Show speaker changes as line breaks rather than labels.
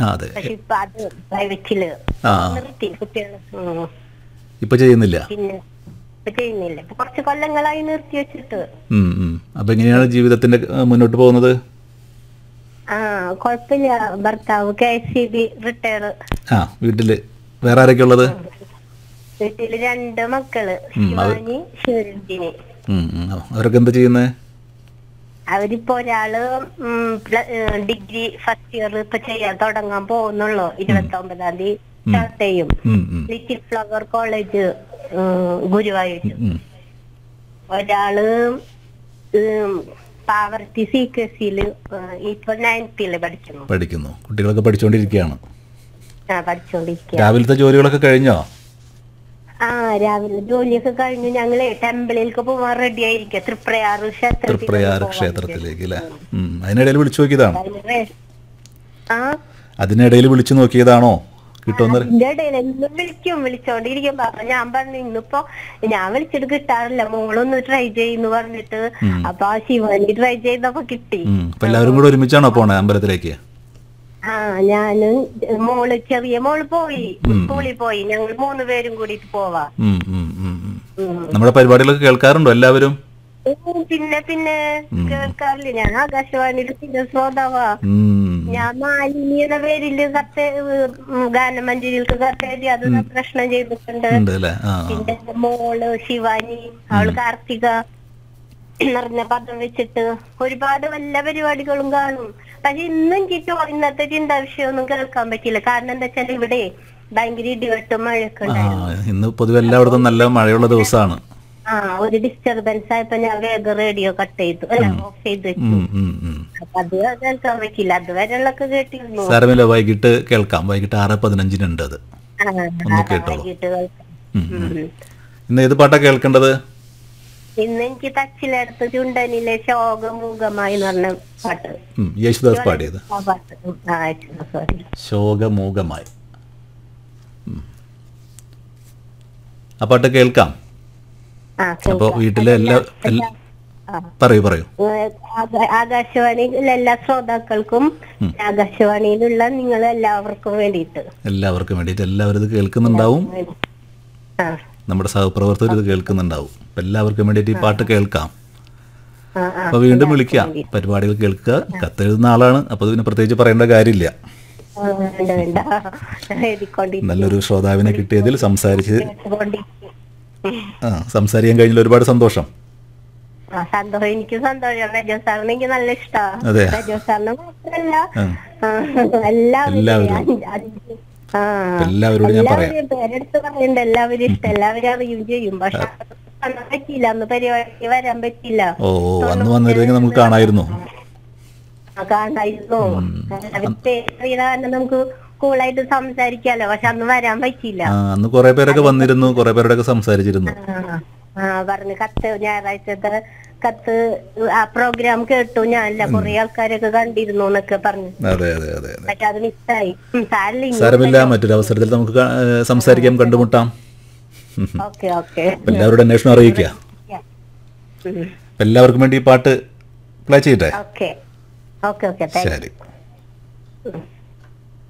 ആ അതെ
പക്ഷെ ഇപ്പൊ അത് പ്രൈവറ്റില്
ആ
നിർത്തി കുട്ടികൾ
ഇപ്പൊ ചെയ്യുന്നില്ല
പിന്നെ ഇപ്പൊ ചെയ്യുന്നില്ല ഇപ്പൊ കുറച്ച് കൊല്ലങ്ങളായി നിർത്തി വെച്ചിട്ട്
ഉം, ഉം. അപ്പൊ എങ്ങനെയാണ് ജീവിതത്തിന്റെ ആ, മുന്നോട്ട് പോകുന്നത്
ആ കുഴപ്പമില്ല ഭർത്താവ് K S C B retire
ആ വീട്ടില് വേറെ ആരൊക്കെ ഉള്ളത്
വീട്ടില് രണ്ട് മക്കള്
ഉം, അത്-
ശിവാനി ശിവരഞ്ജിനി
ഉം, ഉം. അവരൊക്കെ എന്താ ചെയ്യുന്നത്
അവരിപ്പോ ഒരാള് ഉം, പ്ല- ഏഹ് ഡിഗ്രി ഫസ്റ്റ് ഇയർ ഇപ്പൊ ചെയ്യാൻ തുടങ്ങാൻ പോകുന്നുള്ളൂ ഇരുപത്തി ഒമ്പതാം തീയതി സ്റ്റാർട്ട് ചെയ്യും ലിറ്റിൽ ഫ്ലവർ കോളേജ് ഉം, ഗുരുവായൂർ ഒരാള് ഉം, പാവർട്ടി സി കെ സിയില് ഇപ്പൊ നയൻത്തില് പഠിക്കുന്നു
പഠിക്കുന്നു കുട്ടികളൊക്കെ പഠിച്ചുകൊണ്ടിരിക്കുകയാണ്
ആ പഠിച്ചോണ്ടിരിക്കുക
രാവിലത്തെ ജോലികളൊക്കെ കഴിഞ്ഞോ
ആ രാവിലെ ജോലിയൊക്കെ കഴിഞ്ഞു ഞങ്ങള് ടെമ്പിളിലേക്ക് പോവാൻ റെഡി ആയിരിക്കുക തൃപ്രയാറ് ക്ഷേത്രത്തിൽ
തൃപ്രയാർ ക്ഷേത്രത്തിലേക്ക് അല്ലേ ഉം. അതിനിടയിൽ വിളിച്ചു നോക്കിയതാണോ
ആ
അതിനിടയിൽ വിളിച്ചു നോക്കിയതാണോ കിട്ടുമെന്ന്
അതിന്റെ ഇടയിൽ എന്നും വിളിക്കും വിളിച്ചോണ്ടിരിക്കും അപ്പൊ ഞാൻ പറഞ്ഞു ഇന്നിപ്പോ ഞാൻ വിളിച്ചിട്ട് കിട്ടാറില്ല മോളൊന്ന് ട്രൈ ചെയ്യുന്നു പറഞ്ഞിട്ട് അപ്പൊ ആ ശിവാനി ട്രൈ ചെയ്തപ്പോ കിട്ടി
ഉം. അപ്പൊ എല്ലാവരും കൂടെ ഒരുമിച്ചാണോ പോണേ അമ്പലത്തിലേക്ക്
ആ ഞാന് മോള് ചെറിയ മോള് പോയി സ്കൂളിൽ പോയി ഞങ്ങൾ മൂന്ന് പേരും കൂടിയിട്ട് പോവാ
ഉം, ഉം, ഉം, ഉം.
ഉം.
നമ്മുടെ പരിപാടികളൊക്കെ കേൾക്കാറുണ്ടോ എല്ലാവരും
ഉം, പിന്നെ പിന്നെ കേൾക്കാറില്ല ഞാൻ ആകാശവാണിയുടെ സ്ഥിര ശ്രോതാവാ
ഉം.
ഞാൻ മാലിനി എന്ന പേരില് കത്ത് ഉം, ഗാനമഞ്ജരികൾക്ക് കത്തെഴുതി അത് പ്രശ്നം ചെയ്തിട്ടുണ്ട്
ഉണ്ട് അല്ലേ ആ ആ.
പിന്നെ എന്റെ മോള് ശിവാനി അവള് കാർത്തിക നിറഞ്ഞ പദം വെച്ചിട്ട് ഒരുപാട് വല്ല പരിപാടികളും കാണും പക്ഷെ ഇന്നും എനിക്ക് ചോ- ഇന്നത്തെ ചിന്താ വിഷയമൊന്നും കേൾക്കാൻ പറ്റില്ല കാരണം എന്താ വെച്ചാൽ ഇവിടെ ഭയങ്കര ഇടിവെട്ടും മഴയൊക്കെ
ആ
ഉണ്ടായിരുന്നു
ഇന്ന് പൊതുവെ എല്ലായിടത്തും നല്ല മഴയുള്ള ദിവസമാണ്
ആ ഒരു ഡിസ്റ്റർബൻസ് ആയപ്പോ ഞാൻ വേഗം റേഡിയോ കട്ട് ചെയ്തു അല്ല ഓഫ് ചെയ്ത് വെച്ചു
ഉം, ഉം, ഉം.
അപ്പൊ അത് കേൾക്കാൻ പറ്റില്ല അതുവരെയുള്ളൊക്കെ കേട്ടിരുന്നു
സാരമില്ല വൈകിട്ട് കേൾക്കാം വൈകിട്ട് ആറ് പതിനഞ്ചിനുണ്ട് അത്
ആ,
ഒന്ന്
അതാ
കേട്ടോളൂ.
വൈകിട്ട് കേൾക്കാം.
ഉം, ഉം.
ഉം.
ഇന്ന് ഏത് പാട്ടാ കേൾക്കേണ്ടത്
ഇന്ന് എനിക്ക് തച്ചിലെടുത്ത് ചുണ്ടനിലെ ശോകമൂകമായി എന്ന് പറഞ്ഞ പാട്ട്
ഉം, യേശുദാസ് പാടിയത്
ആ പാട്ട് ഉം, ആ സോറി
ശോകമൂകമായി ഉം. ആ പാട്ട് കേൾക്കാം
ആ
അപ്പോൾ
കേൾക്കാം.
വീട്ടിലെ എല്ലാ എല്ലാ
ആ.
പറയൂ പറയൂ
ഏഹ് ആകാ- ആകാശവാണിയിലുള്ള എല്ലാ ശ്രോതാക്കൾക്കും ആകാശവാണിയിലുള്ള നിങ്ങൾ എല്ലാവർക്കും വേണ്ടിയിട്ട്
എല്ലാവർക്കും വേണ്ടിയിട്ട് എല്ലാവരും ഇത് കേൾക്കുന്നുണ്ടാവും
ആ
നമ്മുടെ സഹപ്രവർത്തകർ ഇത് കേൾക്കുന്നുണ്ടാവും അപ്പം എല്ലാവർക്കും വേണ്ടിയിട്ട് ഈ പാട്ട് കേൾക്കാം
ആ ആ
അപ്പോൾ വീണ്ടും വിളിക്കാം പരിപാടികൾ കേൾക്കുക കത്തെഴുതുന്ന ആളാണ് അപ്പോൾ ഇതിന് പ്രത്യേകിച്ച് പറയേണ്ട കാര്യമില്ല
ആ, വേണ്ട വേണ്ട എഴുതിക്കൊണ്ടിരിക്കും
നല്ലൊരു ശ്രോതാവിനെ കിട്ടിയതിൽ സംസാരിച്ച്
കേട്ടുകൊണ്ടിരിക്കും.
ആ സംസാരിക്കാൻ കഴിഞ്ഞതിൽ ഒരുപാട് സന്തോഷം
ആ സന്തോഷം എനിക്ക് സന്തോഷം രജോ സാറിന് എനിക്ക് നല്ല ഇഷ്ടമാണ്
അതെ.
രജോ സാറിന് മാത്രല്ല
ആ.
ആ, എല്ലാവരും
എല്ലാവരും.
അഞ്ച്- അഞ്ച്- ആ.
അപ്പൊ എല്ലാവരോടും ഞാൻ പറയാം.
എല്ലാവരും പേരെടുത്ത് പറയണ്ട എല്ലാവരും ഇഷ്ടം എല്ലാവരും അറിയും ചെയ്യും പക്ഷെ അന്ന് പറ്റിയില്ല അന്ന് പരിപാടിക്ക് വരാൻ പറ്റില്ല
ഓ ഓ, അന്ന് വന്നിരുന്നെങ്കിൽ നമുക്ക് കാണാമായിരുന്നു
ആ, കാണായിരുന്നു എല്ലാവരും പേരറിയണ കാരണം നമുക്ക് കൂളായിട്ട് സംസാരിക്കാലോ പക്ഷെ അന്ന് വരാൻ പറ്റിയില്ല
ആ അന്ന് കുറെ പേരൊക്കെ വന്നിരുന്നു കുറെ പേരോടൊക്കെ സംസാരിച്ചിരുന്നു
ആ, ആ പറഞ്ഞു കത്ത് ഞായറാഴ്ചത്തെ കത്ത് ആ പ്രോഗ്രാം കേട്ടു ഞാനല്ല കുറെ ആൾക്കാരൊക്കെ കണ്ടിരുന്നു എന്നൊക്കെ പറഞ്ഞു
അതെ അതെ അതെ അതെ
പക്ഷെ അത് മിസ്സായി സാരില്ല ഇനി
സാരമില്ല മറ്റൊരു അവസരത്തിൽ നമുക്ക് കാ- ഏ, സംസാരിക്കാം കണ്ടുമുട്ടാം ഉം.
ഓക്കെ ഓക്കെ
അപ്പൊ എല്ലാവരുടെ അന്വേഷണം അറിയിക്കുക അപ്പൊ എല്ലാവർക്കും വേണ്ടി ഈ പാട്ട് പ്ലേ ചെയ്യട്ടെ
ഓക്കെ ഓക്കെ ഓക്കെ താങ്ക്
ശരി
യു